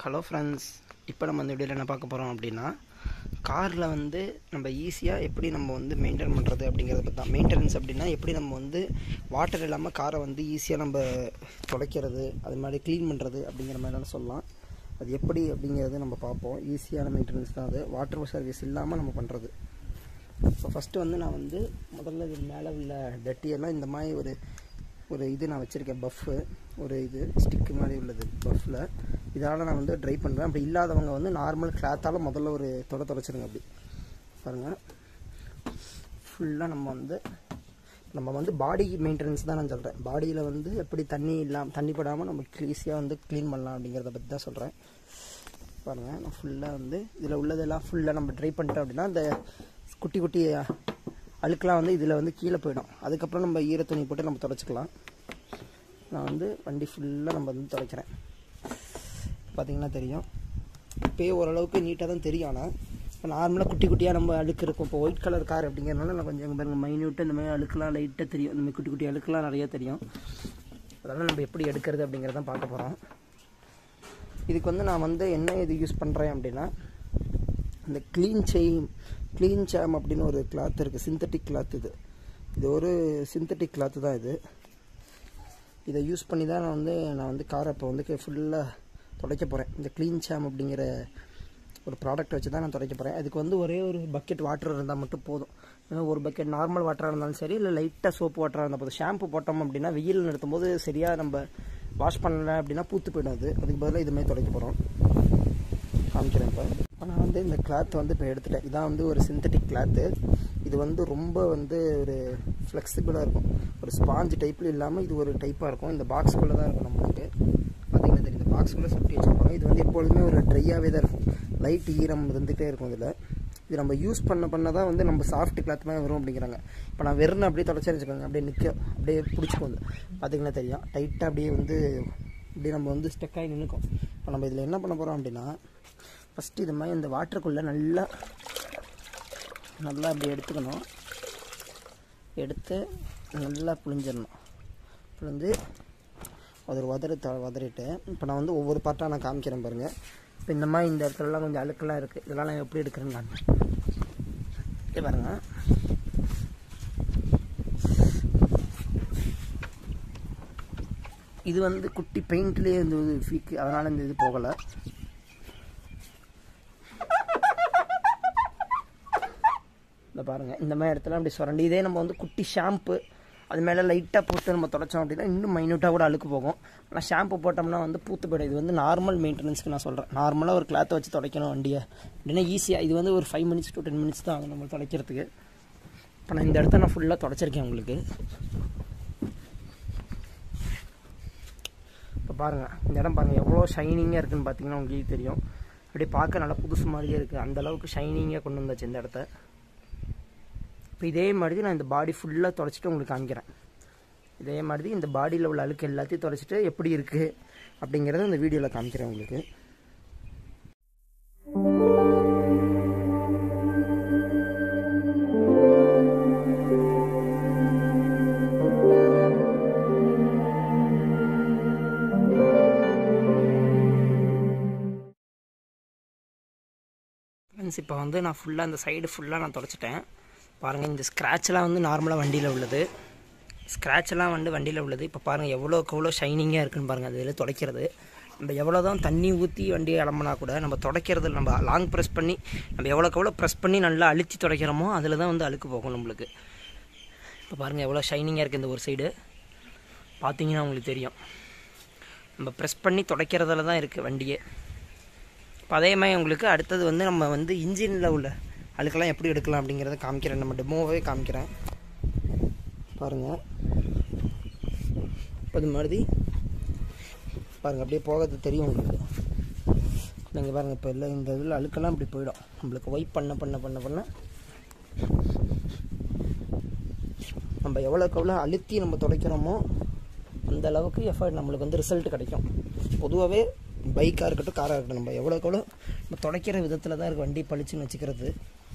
hello friends இப்போ நம்ம இந்த வீடியோவில் என்ன பார்க்க போகிறோம் அப்படின்னா காரில் வந்து நம்ம ஈஸியாக எப்படி நம்ம வந்து மெயின்டைன் பண்ணுறது அப்படிங்கிறத பற்றி தான் மெயின்டெனன்ஸ் அப்படின்னா எப்படி நம்ம வந்து வாட்டர் இல்லாமல் காரை வந்து ஈஸியாக நம்ம துடைக்கிறது அது மாதிரி க்ளீன் பண்ணுறது அப்படிங்கிற மாதிரிலாம் சொல்லலாம் அது எப்படி அப்படிங்கிறது நம்ம பார்ப்போம் ஈஸியான மெயின்டெனன்ஸ் தான் அது வாட்டர் சர்வீஸ் இல்லாமல் நம்ம பண்ணுறது இப்போ ஃபஸ்ட்டு வந்து நான் வந்து முதல்ல இது மேலே உள்ள டட்டியெல்லாம் இந்த மாதிரி ஒரு ஒரு இது நான் வச்சுருக்கேன் பஃப்பு ஒரு இது ஸ்டிக்கு மாதிரி உள்ளது பஃப்பில் இதனால் நான் வந்து ட்ரை பண்ணுறேன் அப்படி இல்லாதவங்க வந்து நார்மல் கிளாத்தால் முதல்ல ஒரு தொட தொடச்சிருங்க அப்படி பாருங்கள் ஃபுல்லாக நம்ம வந்து நம்ம வந்து பாடி மெயின்டெனன்ஸ் தான் நான் சொல்கிறேன் பாடியில் வந்து எப்படி தண்ணி இல்லாமல் தண்ணி படாமல் நம்ம ஈஸியாக வந்து க்ளீன் பண்ணலாம் அப்படிங்கிறத பற்றி தான் சொல்கிறேன் பாருங்கள் நான் ஃபுல்லாக வந்து இதில் உள்ளதெல்லாம் ஃபுல்லாக நம்ம ட்ரை பண்ணிட்டோம் அப்படின்னா இந்த குட்டி குட்டி அழுக்கெலாம் வந்து இதில் வந்து கீழே போயிடும் அதுக்கப்புறம் நம்ம ஈர துணி போட்டு நம்ம துடைச்சிக்கலாம் நான் வந்து வண்டி ஃபுல்லாக நம்ம வந்து துடைக்கிறேன் பார்த்தீங்கன்னா தெரியும் இப்போயே ஓரளவுக்கு நீட்டாக தான் தெரியும் ஆனால் இப்போ நார்மலாக குட்டி குட்டியாக நம்ம அழுக்கு இருக்கும் இப்போ ஒயிட் கலர் கார் அப்படிங்கிறனால நான் கொஞ்சம் இங்க பாருங்க மைன்யூட்டு இந்த மாதிரி அழுக்கெலாம் லைட்டாக தெரியும் இந்த மாதிரி குட்டி குட்டி அழுக்கெலாம் நிறைய தெரியும் அதெல்லாம் நம்ம எப்படி எடுக்கிறது அப்படிங்கிறத பார்க்க போகிறோம் இதுக்கு வந்து நான் வந்து என்ன இது யூஸ் பண்ணுறேன் அப்படின்னா இந்த க்ளீன் செயின் க்ளீன் சேம் அப்படின்னு ஒரு கிளாத் இருக்குது சிந்தட்டிக் கிளாத் இது இது ஒரு சிந்தட்டிக் கிளாத்து தான் இது இதை யூஸ் பண்ணி தான் நான் வந்து நான் வந்து காரை இப்போ வந்து ஃபுல்லாக துடைக்க போகிறேன் இந்த க்ளீன் சேம் அப்படிங்கிற ஒரு ப்ராடக்ட் வச்சு தான் நான் துடைக்க போகிறேன் அதுக்கு வந்து ஒரே ஒரு பக்கெட் வாட்டர் இருந்தால் மட்டும் போதும் ஏன்னா ஒரு பக்கெட் நார்மல் வாட்டராக இருந்தாலும் சரி இல்லை லைட்டாக சோப்பு வாட்டராக இருந்தால் போதும் ஷாம்பு போட்டோம் அப்படின்னா வெயில் நிறுத்தும் போது சரியாக நம்ம வாஷ் பண்ணல அப்படின்னா பூத்து போயிடும் அது அதுக்கு பதிலாக இதுமாதிரி துடைக்க போகிறோம் காமிக்கிறேன் இப்போ இப்போ நான் வந்து இந்த கிளாத் வந்து இப்போ எடுத்துட்டேன் இதான் வந்து ஒரு சிந்தட்டிக் கிளாத்து இது வந்து ரொம்ப வந்து ஒரு ஃப்ளெக்சிபிளாக இருக்கும் ஒரு ஸ்பாஞ்ச் டைப்பில் இல்லாமல் இது ஒரு டைப்பாக இருக்கும் இந்த பாக்ஸ்குள்ளே தான் இருக்கும் நம்மளுக்கு பார்த்தீங்கன்னா தெரியும் இந்த பாக்ஸ்குள்ளே சுட்டி வச்சுருப்பாங்க இது வந்து எப்பொழுதுமே ஒரு ட்ரையாகவே தான் இருக்கும் லைட் ஈரம் இருந்துகிட்டே இருக்கும் இதில் இது நம்ம யூஸ் பண்ண பண்ண தான் வந்து நம்ம சாஃப்ட் கிளாத் மாதிரி வரும் அப்படிங்கிறாங்க இப்போ நான் வெறும் அப்படியே தொடச்சி வச்சுக்கோங்க அப்படியே நிற்க அப்படியே பிடிச்சிக்கும் வந்து பார்த்தீங்கன்னா தெரியும் டைட்டாக அப்படியே வந்து இப்படியே நம்ம வந்து ஸ்டெக்காகி நின்றுக்கும் இப்போ நம்ம இதில் என்ன பண்ண போகிறோம் அப்படின்னா ஃபஸ்ட்டு இது மாதிரி இந்த வாட்டருக்குள்ளே நல்லா நல்லா அப்படி எடுத்துக்கணும் எடுத்து நல்லா புழிஞ்சிடணும் புழிஞ்சு ஒரு உதறி த உதறிட்டு இப்போ நான் வந்து ஒவ்வொரு பார்ட்டாக நான் காமிக்கிறேன் பாருங்கள் இப்போ இந்த மாதிரி இந்த இடத்துலலாம் கொஞ்சம் அழுக்கெல்லாம் இருக்குது இதெல்லாம் நான் எப்படி எடுக்கிறேன்னு காட்டுறேன் இது பாருங்க இது வந்து குட்டி பெயிண்ட்லேயே இந்த இது ஃபீக்கு அதனால் இந்த இது போகலை இந்த பாருங்கள் இந்த மாதிரி இடத்துல அப்படி சுரண்டி இதே நம்ம வந்து குட்டி ஷாம்பு அது மேலே லைட்டாக போட்டு நம்ம தொடச்சோம் அப்படின்னா இன்னும் மைன்யூட்டாக கூட அழுக்கு போகும் ஆனால் ஷாம்பு போட்டோம்னா வந்து பூத்து போயிடும் இது வந்து நார்மல் மெயின்டெனன்ஸ்க்கு நான் சொல்கிறேன் நார்மலாக ஒரு கிளாத்தை வச்சு துடைக்கணும் வண்டியை அப்படின்னா ஈஸியாக இது வந்து ஒரு five minutes to ten minutes தான் ஆகும் நம்ம துடைக்கிறதுக்கு இப்போ நான் இந்த இடத்த நான் ஃபுல்லாக தொடச்சிருக்கேன் உங்களுக்கு இப்போ பாருங்கள் இந்த இடம் பாருங்கள் எவ்வளோ ஷைனிங்காக இருக்குதுன்னு பார்த்தீங்கன்னா உங்களுக்கு தெரியும் அப்படியே பார்க்க நல்லா புதுசு மாதிரியே இருக்குது அந்தளவுக்கு ஷைனிங்காக கொண்டு வந்தாச்சு இந்த இடத்த இப்போ இதே மாதிரி நான் இந்த பாடி ஃபுல்லாக தொடச்சிட்டு உங்களுக்கு காமிக்கிறேன் இதே மாதிரி இந்த பாடியில் உள்ள அழுக்கு எல்லாத்தையும் தொடச்சிட்டு எப்படி இருக்குது அப்படிங்கிறத இந்த வீடியோவில் காமிக்கிறேன் உங்களுக்கு ஃப்ரெண்ட்ஸ் இப்போ வந்து நான் ஃபுல்லாக அந்த சைடு ஃபுல்லாக நான் தொடச்சிட்டேன் பாருங்கள் இந்த ஸ்க்ராட்ச்லாம் வந்து நார்மலாக வண்டியில் உள்ளது ஸ்க்ராட்ச்லாம் வந்து வண்டியில் உள்ளது இப்போ பாருங்கள் எவ்வளோக்கு எவ்வளோ ஷைனிங்காக இருக்குன்னு பாருங்கள் அதில் துடைக்கிறது நம்ம எவ்வளோ தான் தண்ணி ஊற்றி வண்டியை கிளம்புனா கூட நம்ம துடைக்கிறது நம்ம லாங் ப்ரெஸ் பண்ணி நம்ம எவ்வளோக்கு எவ்வளோ ப்ரெஸ் பண்ணி நல்லா அழுத்தி துடைக்கிறோமோ அதில் தான் வந்து அழுக்கு போகும் நம்மளுக்கு இப்போ பாருங்கள் எவ்வளோ ஷைனிங்காக இருக்குது இந்த ஒரு சைடு பார்த்தீங்கன்னா உங்களுக்கு தெரியும் நம்ம ப்ரெஸ் பண்ணி துடைக்கிறதுல தான் இருக்குது வண்டியே இப்போ அதே மாதிரி உங்களுக்கு அடுத்தது வந்து நம்ம வந்து இன்ஜினில் உள்ள அழுக்கெல்லாம் எப்படி எடுக்கலாம் அப்படிங்கிறத காமிக்கிறேன் நம்ம டெமோவே காமிக்கிறேன் பாருங்கள் இப்போ இது மாதிரி பாருங்கள் அப்படியே போகிறது தெரியும் உங்களுக்கு நீங்கள் பாருங்கள் இப்போ இல்லை இந்த இதில் அழுக்கெல்லாம் இப்படி போயிடும் நம்மளுக்கு ஒய்ப் பண்ண பண்ண பண்ண பண்ண நம்ம எவ்வளோக்கு எவ்வளோ அழுத்தி நம்ம துடைக்கிறோமோ அந்த அளவுக்கு எஃபர்ட் நம்மளுக்கு வந்து ரிசல்ட் கிடைக்கும் பொதுவாகவே பைக்காக இருக்கட்டும் காராக இருக்கட்டும் நம்ம எவ்வளோக்கு எவ்வளோ நம்ம துடைக்கிற விதத்தில் தான் இருக்குது வண்டி பளிச்சுன்னு வச்சுக்கிறது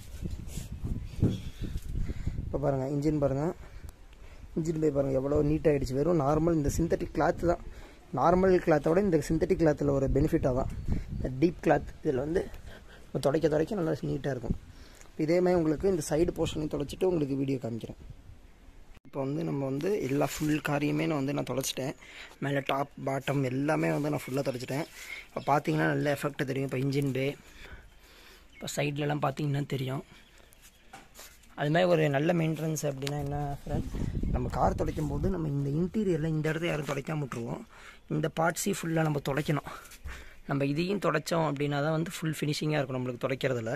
இப்போ பாருங்கள் இன்ஜின் பாருங்கள் இன்ஜின் பை பாருங்கள் எவ்வளோ நீட்டாகிடுச்சு வெறும் நார்மல் இந்த சிந்தட்டிக் கிளாத்து தான் நார்மல் கிளாத்தோட இந்த சிந்தட்டிக் கிளாத்தில் ஒரு பெனிஃபிட்டாக தான் இந்த டீப் கிளாத் இதில் வந்து நம்ம துடைக்க துடைக்க நல்லா நீட்டாக இருக்கும் இதே மாதிரி உங்களுக்கு இந்த சைடு போர்ஷனையும் தொலைச்சிட்டு உங்களுக்கு வீடியோ காமிக்கிறேன் இப்போ வந்து நம்ம வந்து எல்லா ஃபுல் காரியுமே நான் வந்து நான் தொலைச்சிட்டேன் மேலே டாப் பாட்டம் எல்லாமே வந்து நான் ஃபுல்லாக தொலைச்சிட்டேன் இப்போ பார்த்தீங்கன்னா நல்ல எஃபெக்ட் தெரியும் இப்போ இன்ஜின் பே இப்போ சைட்லலாம் பார்த்தீங்கன்னா தெரியும் அது மாதிரி ஒரு நல்ல மெயின்டெனன்ஸ் அப்படின்னா என்ன ஃப்ரெண்ட் நம்ம கார் துடைக்கும் போது நம்ம இந்த இன்டீரியரில் இந்த இடத்த யாரும் துடைக்காம விட்ருவோம் இந்த பார்ட்ஸையும் ஃபுல்லாக நம்ம துடைக்கணும் நம்ம இதையும் துடைச்சோம் அப்படின்னா தான் வந்து ஃபுல் ஃபினிஷிங்காக இருக்கும் நம்மளுக்கு துடைக்கிறதுல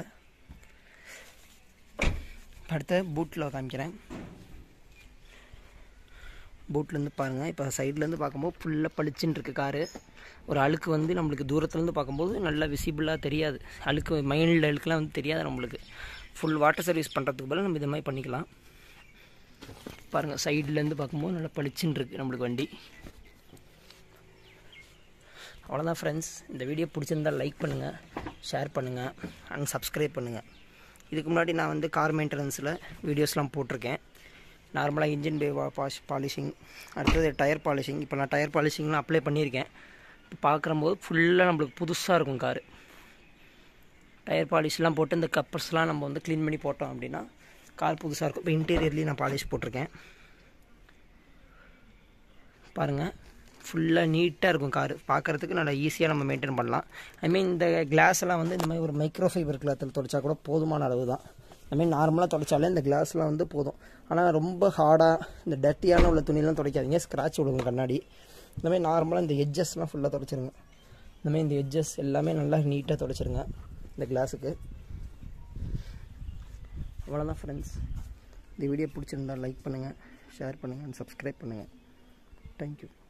அடுத்த பூட்டில் காமிக்கிறேன் பூட்லேருந்து பாருங்கள் இப்போ சைட்லேருந்து பார்க்கும்போது ஃபுல்லாக பளிச்சுன்னு இருக்குது காரு ஒரு அழுக்கு வந்து நம்மளுக்கு தூரத்துலேருந்து பார்க்கும்போது நல்லா விசிபிளாக தெரியாது அழுக்கு மைல்டு அழுக்குலாம் வந்து தெரியாது நம்மளுக்கு ஃபுல் வாட்டர் சர்வீஸ் பண்ணுறதுக்கு பதிலாக நம்ம இது மாதிரி பண்ணிக்கலாம் பாருங்கள் சைட்லேருந்து பார்க்கும்போது நல்லா பளிச்சுன்னு இருக்குது நம்மளுக்கு வண்டி அவ்வளோதான் ஃப்ரெண்ட்ஸ் இந்த வீடியோ பிடிச்சிருந்தால் லைக் பண்ணுங்கள் ஷேர் பண்ணுங்கள் அண்ட் சப்ஸ்கிரைப் பண்ணுங்கள் இதுக்கு முன்னாடி நான் வந்து கார் மெயின்டெனன்ஸில் வீடியோஸ்லாம் போட்டிருக்கேன் நார்மலாக இன்ஜின் பே வாஷ் பாலிஷிங் அடுத்தது டயர் பாலிஷிங் இப்போ நான் டயர் பாலிஷிங்லாம் அப்ளை பண்ணியிருக்கேன் இப்போ பார்க்குறம்போது ஃபுல்லாக நம்மளுக்கு புதுசாக இருக்கும் காரு டயர் பாலிஷ்லாம் போட்டு இந்த கப்பர்ஸ்லாம் நம்ம வந்து க்ளீன் பண்ணி போட்டோம் அப்படின்னா கார் புதுசாக இருக்கும் இப்போ இன்டீரியர்லேயும் நான் பாலிஷ் போட்டிருக்கேன் பாருங்கள் ஃபுல்லாக நீட்டாக இருக்கும் கார் பார்க்குறதுக்கு நல்லா ஈஸியாக நம்ம மெயின்டைன் பண்ணலாம் ஐ மீன் இந்த கிளாஸ் எல்லாம் வந்து இந்த மாதிரி ஒரு மைக்ரோ ஃபைபர் கிளாத்தில் துடைச்சா கூட போதுமான அளவு தான் ஐ மீன் நார்மலாக துடைச்சாலே இந்த கிளாஸ்லாம் வந்து போதும் ஆனால் ரொம்ப ஹார்டாக இந்த டர்ட்டியான உள்ள துணியெல்லாம் துடைக்காதீங்க ஸ்க்ராட்ச் விடுங்க கண்ணாடி இந்த மாதிரி நார்மலாக இந்த எட்ஜஸ்லாம் ஃபுல்லாக துடைச்சிருங்க இந்த மாதிரி இந்த எட்ஜஸ் எல்லாமே நல்லா நீட்டாக துடைச்சிருங்க இந்த கிளாஸுக்கு அவ்வளோதான் ஃப்ரெண்ட்ஸ் இந்த வீடியோ பிடிச்சிருந்தா லைக் பண்ணுங்கள் ஷேர் பண்ணுங்கள் அண்ட் சப்ஸ்கிரைப் பண்ணுங்கள் தேங்க்யூ